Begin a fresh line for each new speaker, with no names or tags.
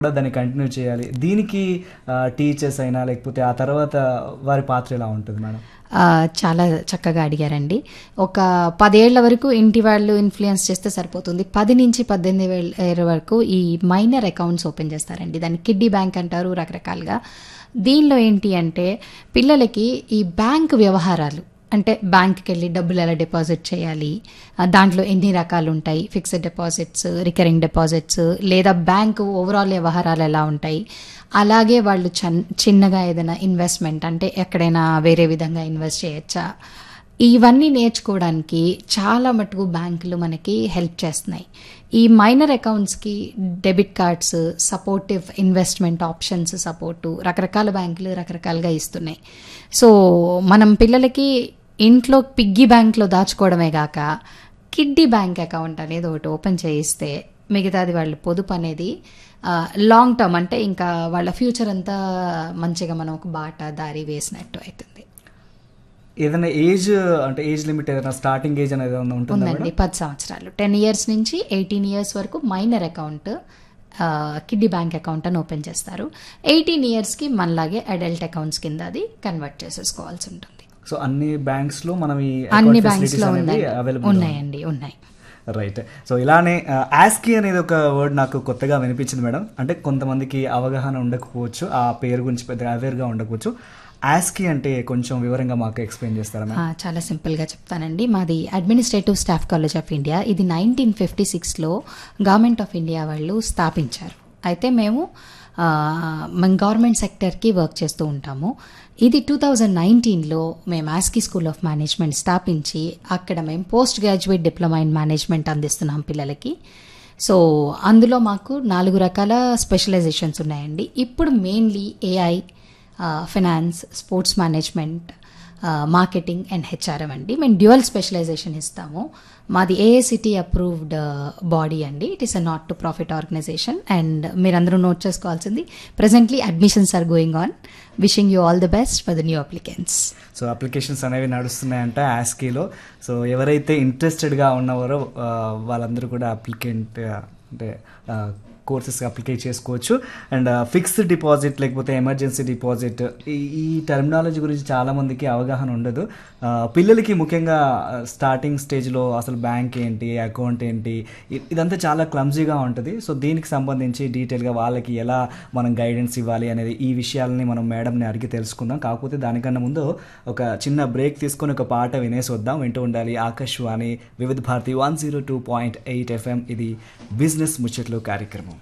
కూడా దాన్ని కంటిన్యూ చేయాలి దీనికి టీచర్స్ అయినా లేకపోతే ఆ తర్వాత వారి పాత్ర ఎలా ఉంటుంది మేడం
ఆ, చాలా చక్కగా అడిగారండి ఒక పదేళ్ల వరకు ఇంటి వాళ్ళు ఇన్ఫ్లుయెన్స్ చేస్తే సరిపోతుంది పది నుంచి పద్దెనిమిది ఏళ్ళ వరకు ఈ మైనర్ అకౌంట్స్ ఓపెన్ చేస్తారండి దాన్ని కిడ్డీ బ్యాంక్ అంటారు రకరకాలుగా దీనిలో ఏంటి అంటే పిల్లలకి ఈ బ్యాంక్ వ్యవహారాలు అంటే బ్యాంక్కి వెళ్ళి డబ్బులు ఎలా డిపాజిట్ చేయాలి ఆ, దాంట్లో ఎన్ని రకాలు ఉంటాయి ఫిక్స్డ్ డిపాజిట్స్ రికరింగ్ డిపాజిట్స్ లేదా బ్యాంక్ ఓవరాల్ వ్యవహారాలు ఎలా ఉంటాయి అలాగే వాళ్ళు చన్ చిన్నగా ఏదైనా ఇన్వెస్ట్మెంట్ అంటే ఎక్కడైనా వేరే విధంగా ఇన్వెస్ట్ చేయొచ్చా ఇవన్నీ నేర్చుకోవడానికి చాలా మటుకు బ్యాంకులు మనకి హెల్ప్ చేస్తున్నాయి ఈ మైనర్ అకౌంట్స్కి debit cards supportive investment options support రకరకాల బ్యాంకులు రకరకాలుగా ఇస్తున్నాయి సో మనం పిల్లలకి ఇంట్లో పిగ్గీ బ్యాంక్లో దాచుకోవడమే కాక కిడ్డీ బ్యాంక్ అకౌంట్ అనేది ఒకటి ఓపెన్ చేయిస్తే మిగతాది వాళ్ళ పొదుపు అనేది లాంగ్ టర్మ్ అంటే ఇంకా వాళ్ళ ఫ్యూచర్ అంతా మంచిగా మనం ఒక బాట దారి వేసినట్టు అవుతుంది
ఏదైనా ఏజ్ అంటే ఏజ్ లిమిట్ ఏదైనా స్టార్టింగ్ ఏజ్ అనేది ఏదైనా ఉంటుందా
ఉందండి
మేడం
పది సంవత్సరాలు టెన్ ఇయర్స్ నుంచి ఎయిటీన్ ఇయర్స్ వరకు minor account kiddy bank account అని ఓపెన్ చేస్తారు ఎయిటీన్ ఇయర్స్కి మనలాగే అడల్ట్ అకౌంట్స్ కింద అది కన్వర్ట్ చేసేసుకోవాల్సి ఉంటుంది
సో అన్ని బ్యాంక్స్ లో మనం ఈ
అన్ని
account
బ్యాంక్స్
facilities
లో
అనేవి
ఉన్నాయి
available
ఉన్నాయండి ఉన్నాయి
రైట్ సో ఇలానే ఆస్కీ అనేది ఒక వర్డ్ నాకు కొత్తగా వినిపించింది మేడం అంటే కొంతమందికి అవగాహన ఉండకపోవచ్చు ఆ పేరు గురించి పెద్దగా అవేర్గా ఉండకపోవచ్చు ఆస్కీ అంటే కొంచెం వివరంగా మాకు ఎక్స్ప్లెయిన్ చేస్తారా మేడం
ఆ, చాలా సింపుల్గా చెప్తానండి మాది administrative staff college of India ఇది నైన్టీన్ ఫిఫ్టీ సిక్స్లో గవర్నమెంట్ ఆఫ్ ఇండియా వాళ్ళు స్థాపించారు అయితే మేము ఆ, మన గవర్నమెంట్ సెక్టర్కి వర్క్ చేస్తూ ఉంటాము ఇది టూ థౌజండ్ నైన్టీన్లో మేము ఆస్కీ స్కూల్ ఆఫ్ మేనేజ్మెంట్ స్థాపించి అక్కడ మేము post graduate diploma in management అందిస్తున్నాం పిల్లలకి సో అందులో మాకు నాలుగు రకాల స్పెషలైజేషన్స్ ఉన్నాయండి ఇప్పుడు mainly AI finance sports management marketing and HRM అండి మేము డ్యూయల్ స్పెషలైజేషన్ ఇస్తాము మాది ఏఏసిటీ అప్రూవ్డ్ బాడీ అండి it is a not to profit organization and మీరందరూ నోట్ చేసుకోవాల్సింది presently admissions are going on wishing you all the best for the new applicants
so applications అనేవి నడుస్తున్నాయంట ఆస్కీలో so ఎవరైతే ఇంట్రెస్టెడ్గా ఉన్నవారో ఆ, వాళ్ళందరూ కూడా అప్లికెంట్ అంటే కోర్సెస్ అప్లికే చేసుకోవచ్చు అండ్ ఫిక్స్డ్ డిపాజిట్ లేకపోతే ఎమర్జెన్సీ డిపాజిట్ ఈ ఈ టర్మినాలజీ గురించి చాలా మందికి అవగాహన ఉండదు ఆ, పిల్లలకి ముఖ్యంగా స్టార్టింగ్ స్టేజ్లో అసలు బ్యాంక్ ఏంటి అకౌంట్ ఏంటి ఇ- ఇదంతా చాలా క్లమ్జీగా ఉంటుంది సో దీనికి సంబంధించి డీటెయిల్గా వాళ్ళకి ఎలా మనం గైడెన్స్ ఇవ్వాలి అనేది ఈ విషయాలని మనం మేడంని అడిగి తెలుసుకుందాం కాకపోతే దానికన్నా ముందు ఒక చిన్న బ్రేక్ తీసుకొని ఒక పాట వినేసి వద్దాం వింటూ ఉండాలి Akashvani Vividh Bharati one zero two point eight FM ఇది బిజినెస్ ముచ్చట్లు కార్యక్రమం